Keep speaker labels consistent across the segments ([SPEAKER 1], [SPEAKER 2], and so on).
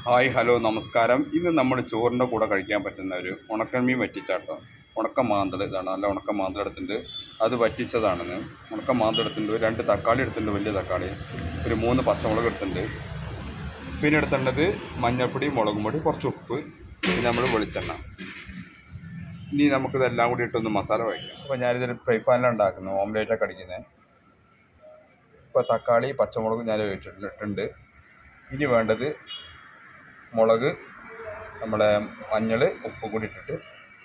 [SPEAKER 1] hi hello നമസ്കാരം ഇന്ന് നമ്മൾ ചോറിൻ്റെ കൂടെ കഴിക്കാൻ പറ്റുന്ന ഒരു ഉണക്കമീൻ വറ്റിച്ചാട്ടോ ഉണക്ക മാന്തൾ ഇതാണ് നല്ല ഉണക്ക മാന്തൾ എടുത്തിട്ടുണ്ട് അത് വറ്റിച്ചതാണെന്ന് ഉണക്ക മാന്തൾ എടുത്തിട്ടുണ്ട് രണ്ട് തക്കാളി എടുത്തിട്ടുണ്ട് വലിയ തക്കാളി ഒരു മൂന്ന് പച്ചമുളക് എടുത്തിട്ടുണ്ട് പിന്നെ എടുത്തേണ്ടത് മഞ്ഞൾപ്പൊടി മുളക് പൊടി കുറച്ച് ഉപ്പ് പിന്നെ നമ്മൾ വെളിച്ചെണ്ണ ഇനി നമുക്കിതെല്ലാം കൂടി ഇട്ടൊന്ന് മസാല വയ്ക്കാം അപ്പോൾ ഞാനിതൊരു ഫ്രൈ പാനിലാണ് ഉണ്ടാക്കുന്നത് ഓംലേറ്റൊക്കെ അടിക്കുന്നത് ഇപ്പോൾ തക്കാളി പച്ചമുളക് ഞാൻ ഇട്ടിട്ടുണ്ട് ഇനി വേണ്ടത് മുളക് നമ്മുടെ മഞ്ഞൾ ഉപ്പും കൂടി ഇട്ടിട്ട്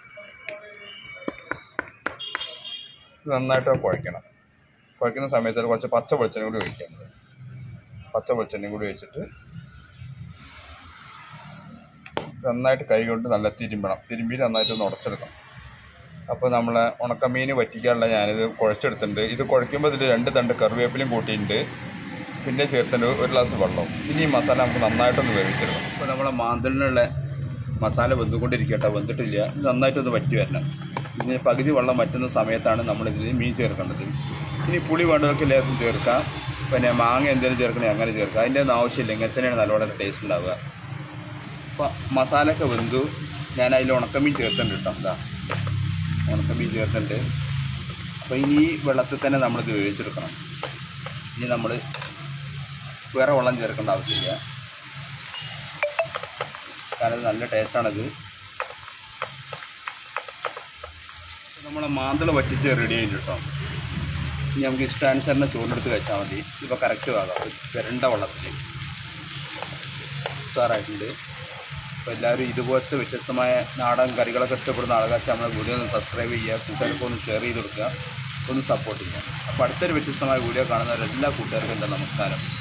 [SPEAKER 1] ഇത് നന്നായിട്ട് കുഴയ്ക്കണം കുഴയ്ക്കുന്ന സമയത്ത് അതിൽ കുറച്ച് പച്ച വെളിച്ചെണ്ണ കൂടി ഒഴിക്കുന്നത് പച്ച വെളിച്ചെണ്ണയും കൂടി ഒഴിച്ചിട്ട് നന്നായിട്ട് കൈ കൊണ്ട് നല്ല തിരുമ്പണം തിരുമ്പി നന്നായിട്ട് ഒന്ന് ഉടച്ചെടുക്കണം അപ്പോൾ നമ്മൾ ഉണക്കമീൻ വറ്റിക്കാനുള്ള ഞാനിത് കുഴച്ചെടുത്തിട്ടുണ്ട് ഇത് കുഴയ്ക്കുമ്പോൾ ഇതിൽ രണ്ട് തണ്ട് കറിവേപ്പിലയും കൂട്ടിയിട്ടുണ്ട് പിന്നെ ചേർത്തിട്ട് ഒരു ഗ്ലാസ് വെള്ളവും ഇനി ഈ മസാല നമുക്ക് നന്നായിട്ടൊന്ന് വേവിച്ചെടുക്കണം ഇപ്പോൾ നമ്മളെ മാന്തലിനുള്ള മസാല വെന്തുകൊണ്ടിരിക്കട്ടെ വെന്തിട്ടില്ല ഇത് നന്നായിട്ടൊന്ന് വറ്റി വരണം ഇതിന് പകുതി വെള്ളം വറ്റുന്ന സമയത്താണ് നമ്മളിതിൽ മീൻ ചേർക്കേണ്ടത് ഇനി പുളി വേണ്ടവർക്ക് ലേസം ചേർക്കാം പിന്നെ മാങ്ങ എന്തെങ്കിലും ചേർക്കണേ അങ്ങനെ ചേർക്കാം അതിൻ്റെ ഒന്നും ആവശ്യമില്ല ഇങ്ങനെ തന്നെയാണ് നല്ലോണം ടേസ്റ്റ് ഉണ്ടാവുക അപ്പോൾ മസാലയൊക്കെ വെന്തു ഞാൻ അതിൽ ഉണക്കമീൻ ചേർത്തിട്ടുണ്ട് കേട്ടോ എന്താ ഉണക്കമീൻ ചേർത്തിട്ടുണ്ട് അപ്പോൾ ഇനി ഈ വെള്ളത്തിൽ തന്നെ നമ്മളിത് വേവിച്ചെടുക്കണം ഇനി നമ്മൾ വേറെ വെള്ളം ചേർക്കേണ്ട ആവശ്യമില്ല കാരണം ഇത് നല്ല ടേസ്റ്റാണിത് നമ്മളെ മാന്തള വറ്റിച്ച് റെഡി ആയിട്ട് കേട്ടോ ഇനി നമുക്ക് ഇഷ്ടാനുസരണം ചോറിനെടുത്ത് കഴിച്ചാൽ മതി ഇപ്പോൾ കറക്റ്റ് ആകാം വരണ്ട വെള്ളത്തിൽ ഉഷാറായിട്ടുണ്ട് അപ്പോൾ എല്ലാവരും ഇതുപോലത്തെ വ്യത്യസ്തമായ നാടൻ കറികളൊക്കെ ഇഷ്ടപ്പെടുന്ന ആളുകൾ നമ്മളെ വീഡിയോ ഒന്ന് സബ്സ്ക്രൈബ് ചെയ്യുക കൂട്ടുകാർക്ക് ഒന്ന് ഷെയർ ചെയ്ത് കൊടുക്കുക ഒന്ന് സപ്പോർട്ട് ചെയ്യുക അപ്പോൾ അടുത്തൊരു വ്യത്യസ്തമായ വീഡിയോ കാണുന്നവരെല്ലാ കൂട്ടുകാർക്കും എൻ്റെ നമസ്കാരം